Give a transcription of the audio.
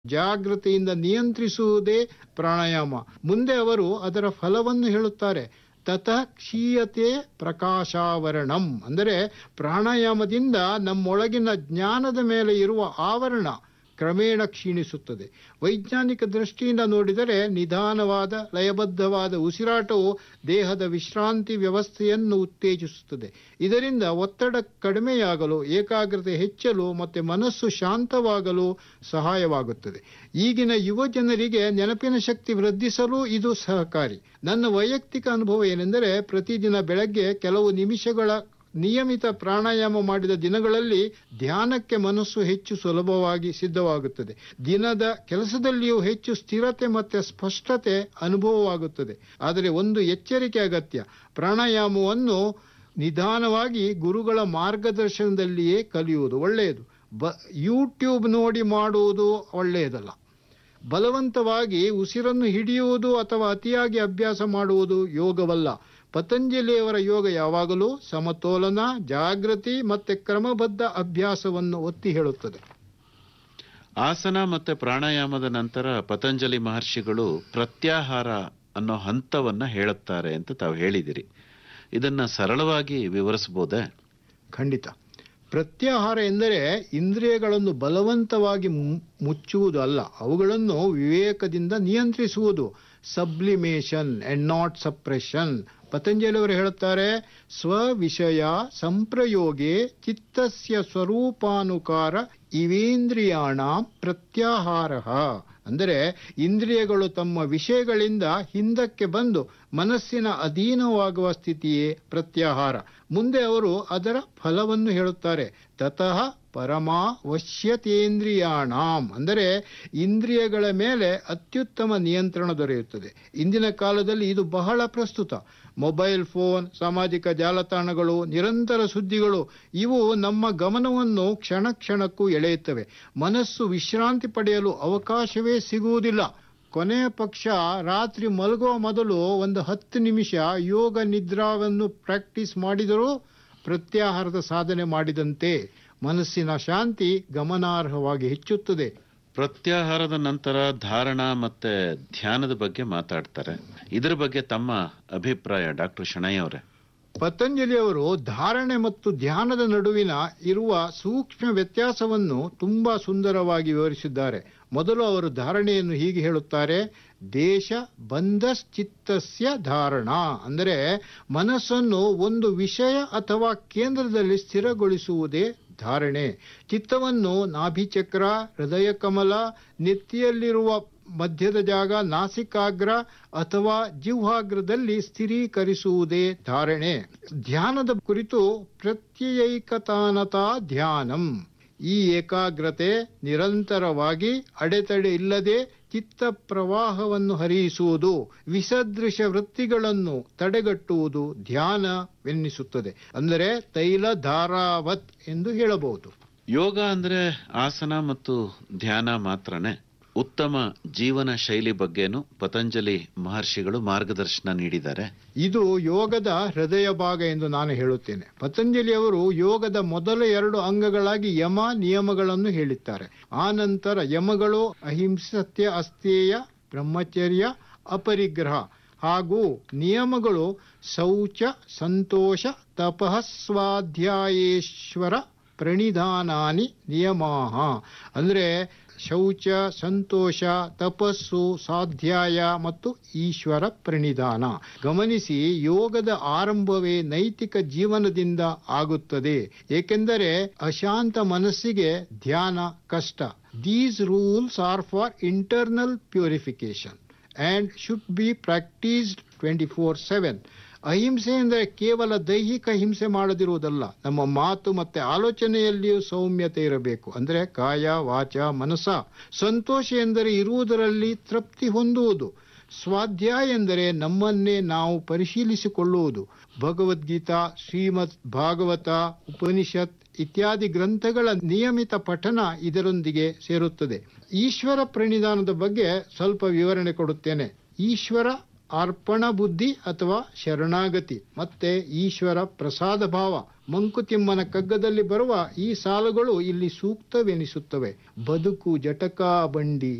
ಜಾಗೃತಿಯಿಂದ ನಿಯಂತ್ರಿಸುವುದೇ ಪ್ರಾಣಾಯಾಮ ಮುಂದೆ ಅವರು ಅದರ ಫಲವನ್ನು ಹೇಳುತ್ತಾರೆ ತತಃ ಕ್ಷೀಯತೆ ಪ್ರಕಾಶಾವರಣಂ ಅಂದರೆ ಪ್ರಾಣಾಯಾಮದಿಂದ ನಮ್ಮೊಳಗಿನ ಜ್ಞಾನದ ಮೇಲೆ ಇರುವ ಆವರಣ ಕ್ರಮೇಣ ಕ್ಷೀಣಿಸುತ್ತದೆ ವೈಜ್ಞಾನಿಕ ದೃಷ್ಟಿಯಿಂದ ನೋಡಿದರೆ ನಿಧಾನವಾದ ಲಯಬದ್ಧವಾದ ಉಸಿರಾಟವು ದೇಹದ ವಿಶ್ರಾಂತಿ ವ್ಯವಸ್ಥೆಯನ್ನು ಉತ್ತೇಜಿಸುತ್ತದೆ ಇದರಿಂದ ಒತ್ತಡ ಕಡಿಮೆಯಾಗಲು ಏಕಾಗ್ರತೆ ಹೆಚ್ಚಲು ಮತ್ತೆ ಮನಸ್ಸು ಶಾಂತವಾಗಲು ಸಹಾಯವಾಗುತ್ತದೆ ಈಗಿನ ಯುವ ಜನರಿಗೆ ನೆನಪಿನ ಶಕ್ತಿ ವೃದ್ಧಿಸಲು ಇದು ಸಹಕಾರಿ ನನ್ನ ವೈಯಕ್ತಿಕ ಅನುಭವ ಏನೆಂದರೆ ಪ್ರತಿದಿನ ಬೆಳಗ್ಗೆ ಕೆಲವು ನಿಮಿಷಗಳ ನಿಯಮಿತ ಪ್ರಾಣಾಯಾಮ ಮಾಡಿದ ದಿನಗಳಲ್ಲಿ ಧ್ಯಾನಕ್ಕೆ ಮನಸ್ಸು ಹೆಚ್ಚು ಸುಲಭವಾಗಿ ಸಿದ್ಧವಾಗುತ್ತದೆ ದಿನದ ಕೆಲಸದಲ್ಲಿಯೂ ಹೆಚ್ಚು ಸ್ಥಿರತೆ ಮತ್ತೆ ಸ್ಪಷ್ಟತೆ ಅನುಭವವಾಗುತ್ತದೆ ಆದರೆ ಒಂದು ಎಚ್ಚರಿಕೆ ಅಗತ್ಯ ಪ್ರಾಣಾಯಾಮವನ್ನು ನಿಧಾನವಾಗಿ ಗುರುಗಳ ಮಾರ್ಗದರ್ಶನದಲ್ಲಿಯೇ ಕಲಿಯುವುದು ಒಳ್ಳೆಯದು ಬ ಯೂಟ್ಯೂಬ್ ನೋಡಿ ಮಾಡುವುದು ಒಳ್ಳೆಯದಲ್ಲ ಬಲವಂತವಾಗಿ ಉಸಿರನ್ನು ಹಿಡಿಯುವುದು ಅಥವಾ ಅತಿಯಾಗಿ ಅಭ್ಯಾಸ ಮಾಡುವುದು ಯೋಗವಲ್ಲ ಪತಂಜಲಿಯವರ ಯೋಗ ಯಾವಾಗಲೂ ಸಮತೋಲನ ಜಾಗೃತಿ ಮತ್ತೆ ಕ್ರಮಬದ್ಧ ಅಭ್ಯಾಸವನ್ನು ಒತ್ತಿ ಹೇಳುತ್ತದೆ ಆಸನ ಮತ್ತೆ ಪ್ರಾಣಾಯಾಮದ ನಂತರ ಪತಂಜಲಿ ಮಹರ್ಷಿಗಳು ಪ್ರತ್ಯಾಹಾರ ಅನ್ನೋ ಹಂತವನ್ನ ಹೇಳುತ್ತಾರೆ ಅಂತ ತಾವು ಹೇಳಿದಿರಿ ಇದನ್ನ ಸರಳವಾಗಿ ವಿವರಿಸಬಹುದೇ ಖಂಡಿತ ಪ್ರತ್ಯಾಹಾರ ಎಂದರೆ ಇಂದ್ರಿಯಗಳನ್ನು ಬಲವಂತವಾಗಿ ಮು- ಮುಚ್ಚುವುದು ಅಲ್ಲ ಅವುಗಳನ್ನು ವಿವೇಕದಿಂದ ನಿಯಂತ್ರಿಸುವುದು ಸಬ್ಲಿಮೇಷನ್ ಅಂಡ್ ನಾಟ್ ಸಪ್ರೆಷನ್ ಪತಂಜಲಿಯವರು ಹೇಳುತ್ತಾರೆ ಸ್ವವಿಷಯ ಸಂಪ್ರಯೋಗೆ ಚಿತ್ತಸ್ಯ ಸ್ವರೂಪಾನುಕಾರ ಇವೇಂದ್ರಿಯಾಣ ಪ್ರತ್ಯಾಹಾರ ಅಂದರೆ ಇಂದ್ರಿಯಗಳು ತಮ್ಮ ವಿಷಯಗಳಿಂದ ಹಿಂದಕ್ಕೆ ಬಂದು ಮನಸ್ಸಿನ ಅಧೀನವಾಗುವ ಸ್ಥಿತಿಯೇ ಪ್ರತ್ಯಾಹಾರ ಮುಂದೆ ಅವರು ಅದರ ಫಲವನ್ನು ಹೇಳುತ್ತಾರೆ ತತಃ ಪರಮಾವಶ್ಯತೇಂದ್ರಿಯಾಣಾಂ ಅಂದರೆ ಇಂದ್ರಿಯಗಳ ಮೇಲೆ ಅತ್ಯುತ್ತಮ ನಿಯಂತ್ರಣ ದೊರೆಯುತ್ತದೆ ಇಂದಿನ ಕಾಲದಲ್ಲಿ ಇದು ಬಹಳ ಪ್ರಸ್ತುತ ಮೊಬೈಲ್ ಫೋನ್ ಸಾಮಾಜಿಕ ಜಾಲತಾಣಗಳು ನಿರಂತರ ಸುದ್ದಿಗಳು ಇವು ನಮ್ಮ ಗಮನವನ್ನು ಕ್ಷಣ ಕ್ಷಣಕ್ಕೂ ಎಳೆಯುತ್ತವೆ ಮನಸ್ಸು ವಿಶ್ರಾಂತಿ ಪಡೆಯಲು ಅವಕಾಶವೇ ಸಿಗುವುದಿಲ್ಲ ಕೊನೆಯ ಪಕ್ಷ ರಾತ್ರಿ ಮಲಗುವ ಮೊದಲು ಒಂದು ಹತ್ತು ನಿಮಿಷ ಯೋಗ ನಿದ್ರಾವನ್ನು ಪ್ರಾಕ್ಟೀಸ್ ಮಾಡಿದರೂ ಪ್ರತ್ಯಾಹಾರದ ಸಾಧನೆ ಮಾಡಿದಂತೆ ಮನಸ್ಸಿನ ಶಾಂತಿ ಗಮನಾರ್ಹವಾಗಿ ಹೆಚ್ಚುತ್ತದೆ ಪ್ರತ್ಯಾಹಾರದ ನಂತರ ಧಾರಣ ಮತ್ತೆ ಧ್ಯಾನದ ಬಗ್ಗೆ ಮಾತಾಡ್ತಾರೆ ಇದರ ಬಗ್ಗೆ ತಮ್ಮ ಅಭಿಪ್ರಾಯ ಡಾಕ್ಟರ್ ಶಣಯ್ಯ ಅವರೇ ಪತಂಜಲಿಯವರು ಧಾರಣೆ ಮತ್ತು ಧ್ಯಾನದ ನಡುವಿನ ಇರುವ ಸೂಕ್ಷ್ಮ ವ್ಯತ್ಯಾಸವನ್ನು ತುಂಬಾ ಸುಂದರವಾಗಿ ವಿವರಿಸಿದ್ದಾರೆ ಮೊದಲು ಅವರು ಧಾರಣೆಯನ್ನು ಹೀಗೆ ಹೇಳುತ್ತಾರೆ ದೇಶ ಬಂಧಶ್ಚಿತ್ತಸ್ಯ ಧಾರಣ ಅಂದರೆ ಮನಸ್ಸನ್ನು ಒಂದು ವಿಷಯ ಅಥವಾ ಕೇಂದ್ರದಲ್ಲಿ ಸ್ಥಿರಗೊಳಿಸುವುದೇ ಧಾರಣೆ ಚಿತ್ತವನ್ನು ನಾಭಿಚಕ್ರ ಹೃದಯ ಕಮಲ ನೆತ್ತಿಯಲ್ಲಿರುವ ಮಧ್ಯದ ಜಾಗ ನಾಸಿಕಾಗ್ರ ಅಥವಾ ಜಿಹ್ವಾಗ್ರದಲ್ಲಿ ಸ್ಥಿರೀಕರಿಸುವುದೇ ಧಾರಣೆ ಧ್ಯಾನದ ಕುರಿತು ಪ್ರತ್ಯಯೈಕತಾನತಾ ಧ್ಯಾನಂ ಈ ಏಕಾಗ್ರತೆ ನಿರಂತರವಾಗಿ ಅಡೆತಡೆ ಇಲ್ಲದೆ ಚಿತ್ತ ಪ್ರವಾಹವನ್ನು ಹರಿಯಿಸುವುದು ವಿಸದೃಶ ವೃತ್ತಿಗಳನ್ನು ತಡೆಗಟ್ಟುವುದು ಧ್ಯಾನವೆನ್ನಿಸುತ್ತದೆ ಅಂದರೆ ತೈಲ ಧಾರಾವತ್ ಎಂದು ಹೇಳಬಹುದು ಯೋಗ ಅಂದ್ರೆ ಆಸನ ಮತ್ತು ಧ್ಯಾನ ಮಾತ್ರನೇ ಉತ್ತಮ ಜೀವನ ಶೈಲಿ ಬಗ್ಗೆನೂ ಪತಂಜಲಿ ಮಹರ್ಷಿಗಳು ಮಾರ್ಗದರ್ಶನ ನೀಡಿದ್ದಾರೆ ಇದು ಯೋಗದ ಹೃದಯ ಭಾಗ ಎಂದು ನಾನು ಹೇಳುತ್ತೇನೆ ಪತಂಜಲಿಯವರು ಯೋಗದ ಮೊದಲ ಎರಡು ಅಂಗಗಳಾಗಿ ಯಮ ನಿಯಮಗಳನ್ನು ಹೇಳಿದ್ದಾರೆ ಆ ನಂತರ ಯಮಗಳು ಅಹಿಂಸತ್ಯ ಅಸ್ಥೇಯ ಬ್ರಹ್ಮಚರ್ಯ ಅಪರಿಗ್ರಹ ಹಾಗೂ ನಿಯಮಗಳು ಶೌಚ ಸಂತೋಷ ತಪಃ ಸ್ವಾಧ್ಯಾಯೇಶ್ವರ ಪ್ರಣಿಧಾನಾನಿ ನಿಯಮಾಹ ಅಂದ್ರೆ ಶೌಚ ಸಂತೋಷ ತಪಸ್ಸು ಸ್ವಾಧ್ಯಾಯ ಮತ್ತು ಈಶ್ವರ ಪ್ರಣಿಧಾನ ಗಮನಿಸಿ ಯೋಗದ ಆರಂಭವೇ ನೈತಿಕ ಜೀವನದಿಂದ ಆಗುತ್ತದೆ ಏಕೆಂದರೆ ಅಶಾಂತ ಮನಸ್ಸಿಗೆ ಧ್ಯಾನ ಕಷ್ಟ these rules are for internal purification and should be practised twenty four seven ಅಹಿಂಸೆ ಎಂದರೆ ಕೇವಲ ದೈಹಿಕ ಹಿಂಸೆ ಮಾಡದಿರುವುದಲ್ಲ ನಮ್ಮ ಮಾತು ಮತ್ತೆ ಆಲೋಚನೆಯಲ್ಲಿಯೂ ಸೌಮ್ಯತೆ ಇರಬೇಕು ಅಂದರೆ ಕಾಯ ವಾಚ ಮನಸ ಸಂತೋಷ ಎಂದರೆ ಇರುವುದರಲ್ಲಿ ತೃಪ್ತಿ ಹೊಂದುವುದು ಸ್ವಾಧ್ಯಾಯ ಎಂದರೆ ನಮ್ಮನ್ನೇ ನಾವು ಪರಿಶೀಲಿಸಿಕೊಳ್ಳುವುದು ಭಗವದ್ಗೀತಾ ಶ್ರೀಮದ್ ಭಾಗವತ ಉಪನಿಷತ್ ಇತ್ಯಾದಿ ಗ್ರಂಥಗಳ ನಿಯಮಿತ ಪಠನ ಇದರೊಂದಿಗೆ ಸೇರುತ್ತದೆ ಈಶ್ವರ ಪ್ರಣಿಧಾನದ ಬಗ್ಗೆ ಸ್ವಲ್ಪ ವಿವರಣೆ ಕೊಡುತ್ತೇನೆ ಈಶ್ವರ ಅರ್ಪಣ ಬುದ್ಧಿ ಅಥವಾ ಶರಣಾಗತಿ ಮತ್ತೆ ಈಶ್ವರ ಪ್ರಸಾದ ಭಾವ ಮಂಕುತಿಮ್ಮನ ಕಗ್ಗದಲ್ಲಿ ಬರುವ ಈ ಸಾಲುಗಳು ಇಲ್ಲಿ ಸೂಕ್ತವೆನಿಸುತ್ತವೆ ಬದುಕು ಜಟಕಾ ಬಂಡಿ